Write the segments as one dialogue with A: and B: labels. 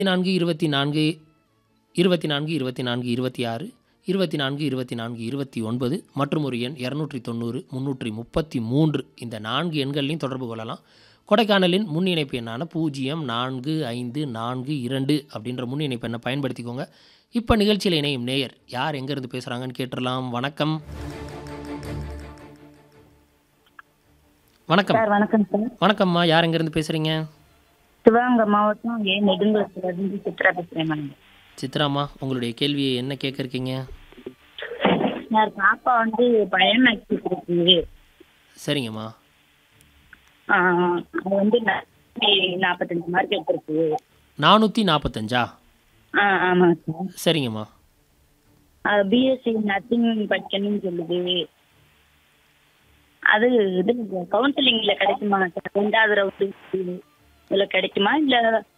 A: நான்கு இருபத்தி நான்கு இருபத்தி நான்கு இருபத்தி நான்கு இருபத்தி ஆறு இருபத்தி நான்கு இருபத்தி நான்கு இருபத்தி ஒன்பது மற்றும் ஒரு எண் இரநூற்றி தொண்ணூறு முந்நூற்றி முப்பத்தி மூன்று இந்த நான்கு எண்கள்லையும் தொடர்பு கொள்ளலாம் கொடைக்கானலின் முன் இணைப்பு எண்ணான பூஜ்ஜியம் நான்கு ஐந்து நான்கு இரண்டு அப்படின்ற முன் இணைப்பு எண்ணை பயன்படுத்திக்கோங்க இப்போ நிகழ்ச்சியில் இணையும் நேயர் யார் எங்கேருந்து பேசுகிறாங்கன்னு கேட்டுடலாம் வணக்கம் வணக்கம்
B: சார் வணக்கம் சார்
A: வணக்கம்மா யார் எங்கேருந்து பேசுகிறீங்க
B: சிவகங்கை மாவட்டம் ஏ நெடுங்குளத்துல இருந்து சித்ரா பேசுறேன் மேடம்
A: சித்ராம்மா உங்களுடைய கேள்வியை என்ன கேட்க இருக்கீங்க
B: சார் பாப்பா வந்து பயோமேக்ஸ் இருக்கு
A: சரிங்கம்மா
B: அது வந்து நாற்பத்தஞ்சு மார்க் எடுத்திருக்கு
A: நானூற்றி நாற்பத்தஞ்சா
B: ஆ ஆமாம் சார்
A: சரிங்கம்மா
B: அது பிஎஸ்சி நர்சிங் படிக்கணும்னு சொல்லுது அது இது கவுன்சிலிங்ல கிடைக்குமா சார் ரெண்டாவது ரவுண்டு இதில் கிடைக்குமா இல்லை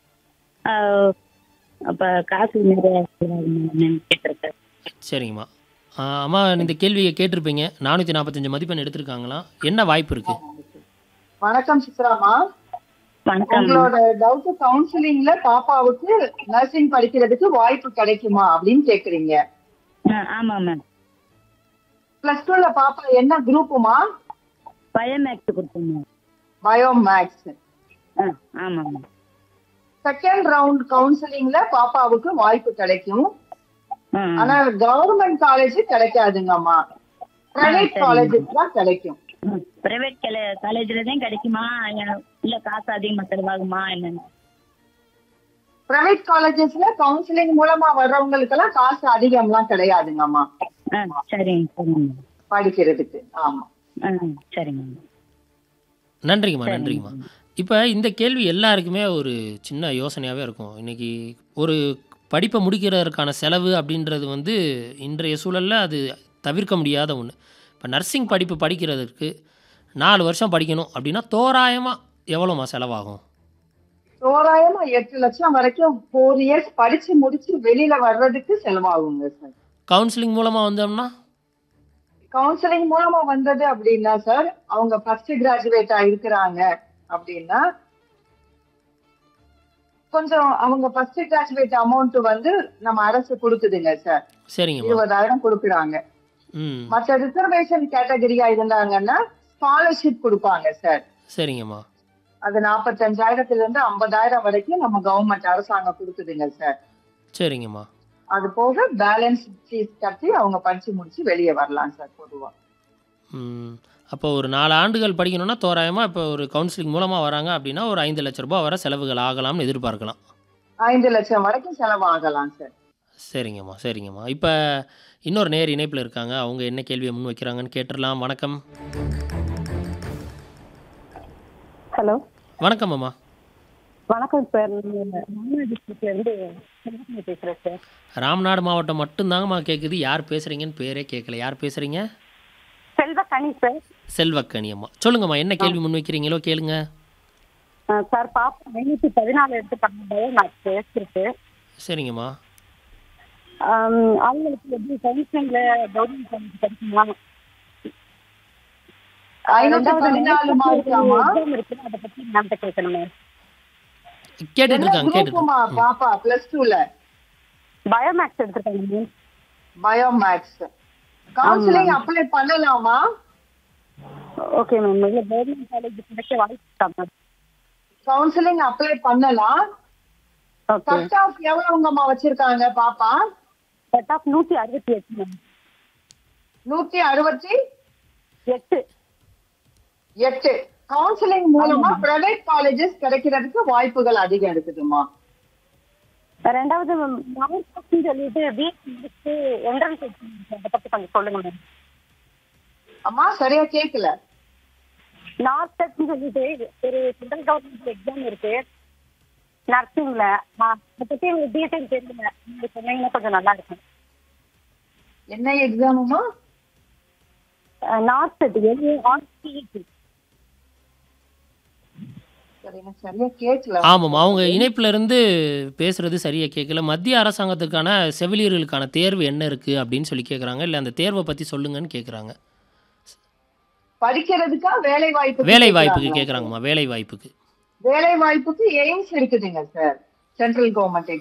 B: அப்போ காசு நிறைய செலவாகுமா கேட்டிருக்கேன்
A: சரிங்கம்மா ஆ, அம்மா இந்த கேள்வியை கேட்டிருப்பீங்க நானூற்றி நாற்பத்தஞ்சு மதிப்பெண் எடுத்திருக்காங்களாம் என்ன வாய்ப்பு இருக்குது
C: வணக்கம் சித்ராமா
B: வணக்கம்
C: உங்களோட டவுட் கவுன்சிலிங்ல பாப்பாவுக்கு நர்சிங் படிக்கிறதுக்கு வாய்ப்பு கிடைக்குமா அப்படின்னு கேக்குறீங்க
B: ஆ ஆமாம் மேம்
C: பிளஸ் டூல பாப்பா என்ன குரூப்புமா
B: பயோமேக்ஸ் கொடுத்துருங்க
C: பயோ மேக்ஸ்
B: ஆ ஆமாம் மேம்
C: செகண்ட் ரவுண்ட் கவுன்சிலிங்ல பாப்பாவுக்கு வாய்ப்பு கிடைக்கும்
B: ஆ
C: ஆனா கவர்மெண்ட் காலேஜ் கிடைக்காதுங்கம்மா பிரைவேட்
B: சரி.
C: காலேஜஸ் தான் கிடைக்கும்
B: பிரைவேட் காலேஜில் தான் கிடைக்குமா இல்லை காசு அதிகமாக செலவாகுமா என்னன்னு
C: பிரைவேட் காலேஜஸ்ல கவுன்சிலிங் மூலமா வர்றவங்களுக்கு எல்லாம் காசு அதிகம்லாம் கிடையாதுங்கம்மா
B: ஆ சரிங்க சரிங்க
C: படிக்கிறதுக்கு ஆமா
B: ஆ சரிங்க
A: நன்றிங்கம்மா நன்றிங்கம்மா இப்போ இந்த கேள்வி எல்லாருக்குமே ஒரு சின்ன யோசனையாகவே இருக்கும் இன்றைக்கி ஒரு படிப்பை முடிக்கிறதற்கான செலவு அப்படின்றது வந்து இன்றைய சூழலில் அது தவிர்க்க முடியாத ஒன்று இப்போ நர்சிங் படிப்பு படிக்கிறதுக்கு நாலு வருஷம் படிக்கணும் அப்படின்னா தோராயமாக எவ்வளோம்மா செலவாகும்
C: தோராயமா எட்டு லட்சம் வரைக்கும் ஃபோர் இயர்ஸ் படிச்சு முடிச்சு வெளியில வர்றதுக்கு செலவாகுங்க சார்
A: கவுன்சிலிங் மூலமாக வந்தோம்னா
C: கவுன்சிலிங் மூலமா வந்தது அப்படின்னா சார் அவங்க ஃபர்ஸ்ட் கிராஜுவேட்டா இருக்கிறாங்க அப்படின்னா கொஞ்சம் அவங்க ஃபர்ஸ்ட் கிராஜுவேட் அமௌண்ட் வந்து நம்ம அரசு கொடுக்குதுங்க சார்
A: சரிங்கம்மா
C: இருபதாயிரம் கொடுக்குறாங்க
A: ம்
C: மற்ற ரிசர்வேஷன் கேட்டகரியா இருந்தாங்கன்னா ஸ்காலர்ஷிப் கொடுப்பாங்க சார்
A: சரிங்கம்மா
C: அது நாற்பத்தஞ்சாயிரத்துல இருந்து ஐம்பதாயிரம் வரைக்கும் நம்ம கவர்மெண்ட் அரசாங்கம் கொடுக்குதுங்க சார்
A: சரிங்கம்மா
C: அது போக பேலன்ஸ் ஃபீஸ் கட்டி அவங்க படிச்சு முடிச்சு வெளியே வரலாம் சார் பொதுவா
A: ம் அப்போ ஒரு நாலு ஆண்டுகள் படிக்கணும்னா தோராயமாக இப்போ ஒரு கவுன்சிலிங் மூலமாக வராங்க அப்படின்னா ஒரு ஐந்து லட்ச ரூபாய் வர செலவுகள் ஆகலாம்னு எதிர்பார்க்கலாம்
C: ஐந்து லட்சம் வரைக்கும் செலவாகலாம் சார்
A: சரிங்கம்மா சரிங்கம்மா இப்போ இன்னொரு நேர் இணைப்பில் இருக்காங்க அவங்க என்ன கேள்வியை முன் வைக்கிறாங்கன்னு கேட்டுடலாம் வணக்கம்
D: ஹலோ
A: வணக்கம் அம்மா
D: வணக்கம் சார் மாமனார் டிஸ்ட்ரிக்ட்ல இருந்து செல்வகுமாரி பேசுறேன் சார்
A: ராம்நாடு மாவட்டம் மட்டும்தாங்கம்மா கேட்குது யார் பேசுகிறீங்கன்னு பேரே கேட்கல யார் பேசுகிறீங்க
D: செல்வகனி சார்
A: செல்வக்கனி அம்மா சொல்லுங்கம்மா என்ன கேள்வி முன் வைக்கிறீங்களோ கேளுங்க
D: ஆ, சார் பாப்பா ஐநூத்தி பதினாலு எடுத்துட்டாங்க பயோ மேக்ஸ் இருக்கு
A: சரிங்கம்மா
D: அவங்களுக்கு எப்படி கவுன்சிலிங்ல கவர்மெண்ட் காலேஜ் கிடைக்குமா
C: ஐநூத்தி பதினாலு மார்க்காமா
D: எக்ஸாம் இருக்கு அதை பத்தி மேம்கிட்ட கேட்கணும்
A: கேட்டுட்டு
C: என்ன
A: இருக்காங்க கேட்டுட்டு
C: குரூப்புமா பாப்பா பிளஸ் டூல
D: பயோ மேக்ஸ் எடுத்திருக்காங்க ma'am
C: bio maths counselling apply பண்ணலாமா
D: ஓகே மேம் இல்ல கவர்மெண்ட் காலேஜ் கிடைக்க வாய்ப்பு இருக்கா மேம்
C: கவுன்சிலிங் அப்ளை பண்ணலாம்
D: ஓகே
C: கட் ஆஃப் எவ்வளவுங்கம்மா வச்சிருக்காங்க பாப்பா
D: கட் ஆஃப் நூத்தி அறுபத்தி எட்டு மேம்
C: நூத்தி அறுபத்தி
D: எட்டு
C: எட்டு கவுன்சிலிங் மூலமா பிரைவேட் காலேஜஸ் கிடைக்கிறதுக்கு வாய்ப்புகள் அதிகம் இருக்குதுமா
D: ரெண்டாவது மார்க்ஸ்னு சொல்லிட்டு பிஎஸ்சி முடிச்சுட்டு என்ட்ரன்ஸ் எக்ஸாம் அதை பத்தி கொஞ்சம் சொல்லுங்க மேம்
C: அம்மா சரியா கேக்கல
D: நார்த் டெக்னு சொல்லிட்டு ஒரு சென்ட்ரல் கவர்மெண்ட் எக்ஸாம் இருக்கு நர்சிங்ல அதை பத்தி எனக்கு டீட்டெயில் தெரியல நீங்க சொன்னீங்கன்னா கொஞ்சம் நல்லா இருக்கும்
C: என்ன எக்ஸாமுமா
D: நார்த் டெட் ஆர்சிஇடி
C: சரி எனக்கு சரியா கேட்கல
A: ஆமாம் அவங்க இணைப்புல இருந்து பேசுறது சரியா கேட்கல மத்திய அரசாங்கத்துக்கான செவிலியர்களுக்கான தேர்வு என்ன இருக்குது அப்படின்னு சொல்லி கேட்குறாங்க இல்லை அந்த தேர்வை பற்றி சொல்லுங்கன்னு கேட்குறாங்க
C: படிக்கிறதுக்கா வேலை வாய்ப்பு
A: வேலை வாய்ப்புக்கு கேட்குறாங்கம்மா வேலை வாய்ப்புக்கு
C: வேலை வாய்ப்புக்கு எய்ம்ஸ் இருக்குதுங்க சார் சென்ட்ரல் கவர்மெண்ட்